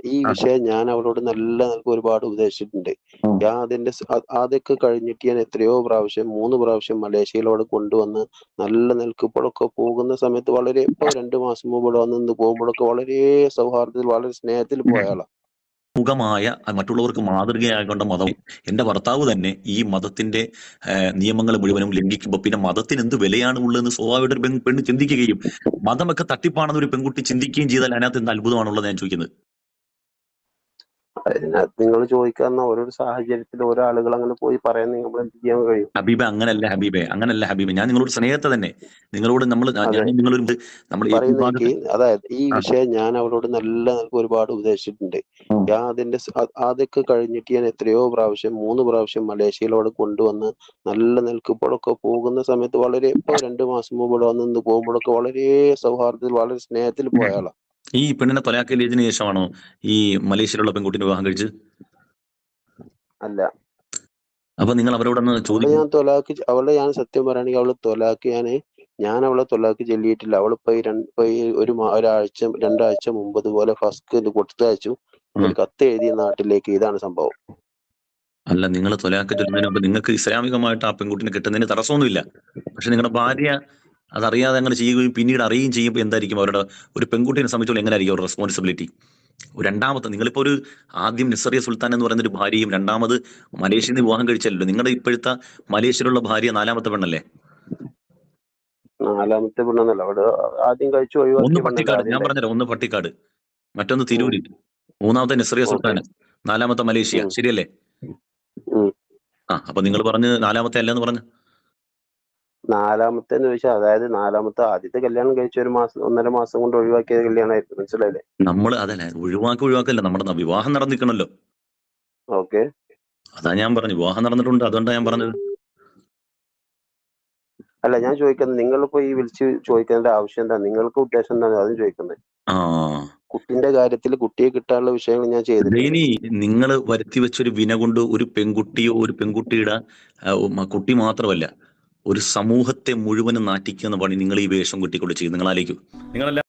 ഈ വിഷയം ഞാൻ അവളോട് നല്ല നിലക്ക് ഒരുപാട് ഉപദേശിച്ചിട്ടുണ്ട് ഉം. ഞാൻ അതിന്റെ സ- ആ- അതൊക്കെ കഴിഞ്ഞിട്ട് ഞാൻ എത്രയോ പ്രാവശ്യം മൂന്ന് പ്രാവശ്യം മലേഷ്യയിലോട് കൊണ്ടുവന്ന് നല്ല നിലക്ക് ഇപ്പോഴൊക്കെ പോകുന്ന സമയത്ത് വളരെ ഇപ്പൊ രണ്ടു മാസം മുമ്പ് ഇവിടെ വന്ന് നിന്ന് പോകുമ്പോഴൊക്കെ വളരെ സൗഹാർദ്ദത്തിൽ വളരെ സ്നേഹത്തിൽ പോയ ആളാ മുഖമായ മറ്റുള്ളവർക്ക് മാതൃകയാകേണ്ട മതം എന്റെ ഭർത്താവ് തന്നെ ഈ മതത്തിന്റെ നിയമങ്ങൾ മുഴുവനും ലംഘിക്കുമ്പോൾ പിന്നെ മതത്തിന് എന്ത് വിലയാണ് ഉള്ളതെന്ന് സ്വാഭാവികമായിട്ട് ഒരു പെൺ പെണ്ണ് ചിന്തിക്കുകയും മതമൊക്കെ തട്ടിപ്പാണെന്ന് ഒരു പെൺകുട്ടി ചിന്തിക്കുകയും ചെയ്താൽ അതിനകത്ത് എന്ത് അത്ഭുതമാണുള്ളത് ഞാൻ ചോദിക്കുന്നത് അതിനകത്ത് നിങ്ങൾ ചോദിക്കാവുന്ന ഓരോ സാഹചര്യത്തിൽ ഓരോ ആളുകൾ അങ്ങനെ പോയി പറയാൻ നമ്മൾ എന്ത് ചെയ്യാൻ കഴിയും ഹബീബെ അങ്ങനല്ല ഹബീബെ അങ്ങനല്ല ഹബീബെ ഞാൻ നിങ്ങളോട് സ്നേഹത്തെ തന്നെ നിങ്ങളോട് നമ്മൾ അതെ. ഞാൻ നിങ്ങളൊരു നമ്മൾ ഈ പറയുന്ന വിഭാഗത്തിൽ എനിക്ക് അതായത് ഈ ആ. വിഷയം ഞാൻ അവളോട് നല്ല നിലക്ക് ഒരുപാട് ഉപദേശിച്ചിട്ടുണ്ട് ഉം. ഞാൻ അതിന്റെ സ- ആ- അതൊക്കെ കഴിഞ്ഞിട്ട് ഞാൻ എത്രയോ പ്രാവശ്യം മൂന്ന് പ്രാവശ്യം മലേഷ്യയിലോട് കൊണ്ടുവന്ന് നല്ല നിലക്ക് ഇപ്പോഴൊക്കെ പോകുന്ന സമയത്ത് വളരെ ഇപ്പൊ രണ്ടു മാസം മുമ്പ് ഇവിടെ വന്ന് നിന്ന് പോകുമ്പോഴൊക്കെ വളരെ സൗഹാർദ്ദത്തിൽ വളരെ സ്നേഹത്തിൽ പോയ ആളാ ഈ പെണ്ണിനെ തൊലാക്കലിയതിനു ശേഷമാണോ ഈ മലേഷ്യയിലുള്ള പെൺകുട്ടിനെ വിവാഹം കഴിച്ച് അല്ല അപ്പൊ നിങ്ങൾ അവരോടൊന്ന് അവളെ ചോദിക്കും ഞാൻ തൊലാക്ക് ചെ- അവളെ ഞാൻ സത്യം പറയുകയാണെങ്കിൽ അവളെ തൊലാക്ക് ഞാൻ ഞാൻ അവളെ തൊലാക്ക് ചെല്ലിയിട്ടില്ല അവളിപ്പോ ഈ രണ്ട് ഇപ്പൊ ഈ ഒരു മാ- ഒരാഴ്ച രണ്ടാഴ്ച മുമ്പ് ഇതുപോലെ ഫസ്റ്റ് ഇത് കൊടുത്തയച്ചു ഒരു ഉം. കത്ത് എഴുതി നാട്ടിലേക്ക് ഇതാണ് സംഭവം അല്ല നിങ്ങൾ തൊലാക്ക് ചൊല്ലുന്നതിന് മുമ്പ് നിങ്ങൾക്ക് ഇസ്ലാമികമായിട്ട് ആ പെൺകുട്ടിനെ കിട്ടുന്നതിന് തടസ്സമൊന്നുമില്ല പക്ഷെ നിങ്ങളുടെ ഭാര്യ അതറിയാതെ അങ്ങനെ ചെയ്യുകയും പിന്നീട് അറിയുകയും ചെയ്യുമ്പോൾ എന്തായിരിക്കും അവരുടെ ഒരു പെൺകുട്ടിയെ സംബന്ധിച്ചോളം എങ്ങനെയായിരിക്കും അവരുടെ റെസ്പോൺസിബിലിറ്റി രണ്ടാമത്തെ നിങ്ങളിപ്പോ ഒരു ആദ്യം നിസറിയ സുൽത്താൻ എന്ന് പറയുന്ന ഒരു ഭാര്യയും രണ്ടാമത് മലേഷ്യയിൽ നിന്ന് വിവാഹം കഴിച്ചല്ലോ നിങ്ങളുടെ ഇപ്പോഴത്തെ മലേഷ്യയിലുള്ള ഭാര്യ നാലാമത്തെ പെണ്ണല്ലേ നാലാമത്തെ പെണ്ണെന്നല്ല അവിടെ ആദ്യം കഴിച്ചു ഒന്ന് ഒഴിവാക്കിയ പെണ്ണല്ലേ പട്ടിക്കാട് ആദ്യം ഞാൻ ഉണ്ടായത്. പറഞ്ഞുതരാം ഒന്ന് പട്ടിക്കാട് മറ്റൊന്ന് തിരൂര് മൂന്നാമത്തെ നിസറിയ സുൽത്താൻ നാലാമത്തെ മലേഷ്യ ഉം. ശരിയല്ലേ ഉം. ആ അപ്പൊ നിങ്ങൾ പറഞ്ഞ് നാലാമത്തെ അല്ലെന്ന് പറഞ്ഞു നാലാമത്തെ എന്ന് ചോദിച്ചാൽ അതായത് നാലാമത്തെ ആദ്യത്തെ കല്യാണം കഴിച്ച ഒരു മാസം ഒന്നര മാസം കൊണ്ട് ഒഴിവാക്കിയ കല്യാണമായിരുന്നു മനസ്സിലായില്ലേ നമ്മൾ അതല്ല ഒഴിവാക്കി ഒഴിവാക്കല്ല നമ്മുടെ വിവാഹം നടന്നിക്കണല്ലോ ഓക്കെ അതാ ഞാൻ പറഞ്ഞു വിവാഹം നടന്നിട്ടുണ്ട് അതുകൊണ്ടാണ് ഞാൻ പറഞ്ഞത് അല്ല ഞാൻ ചോദിക്കുന്നത് നിങ്ങളിപ്പോ ഈ വിളിച്ച് ചോദിക്കേണ്ട ആവശ്യം എന്താ നിങ്ങൾക്ക് ഉദ്ദേശം എന്താണ് അതും ചോദിക്കുന്നത് ആ കുട്ടിന്റെ കാര്യത്തിൽ കുട്ടിയെ കിട്ടാനുള്ള വിഷയങ്ങൾ ഞാൻ ചെയ്തിട്ടുണ്ട് ഇനി നിങ്ങൾ വരുത്തി വെച്ചൊരു വിന കൊണ്ട് ഒരു പെൺകുട്ടിയോ ഒരു പെൺകുട്ടിയുടെ ആ, ഉം, കുട്ടി മാത്രമല്ല ഒരു സമൂഹത്തെ മുഴുവനും നാറ്റിക്കുന്ന പണി നിങ്ങൾ ഈ വേഷം കുട്ടിക്കൊണ്ട് ചെയ്യും നിങ്ങൾ ആലോചിക്കും നിങ്ങളല്ല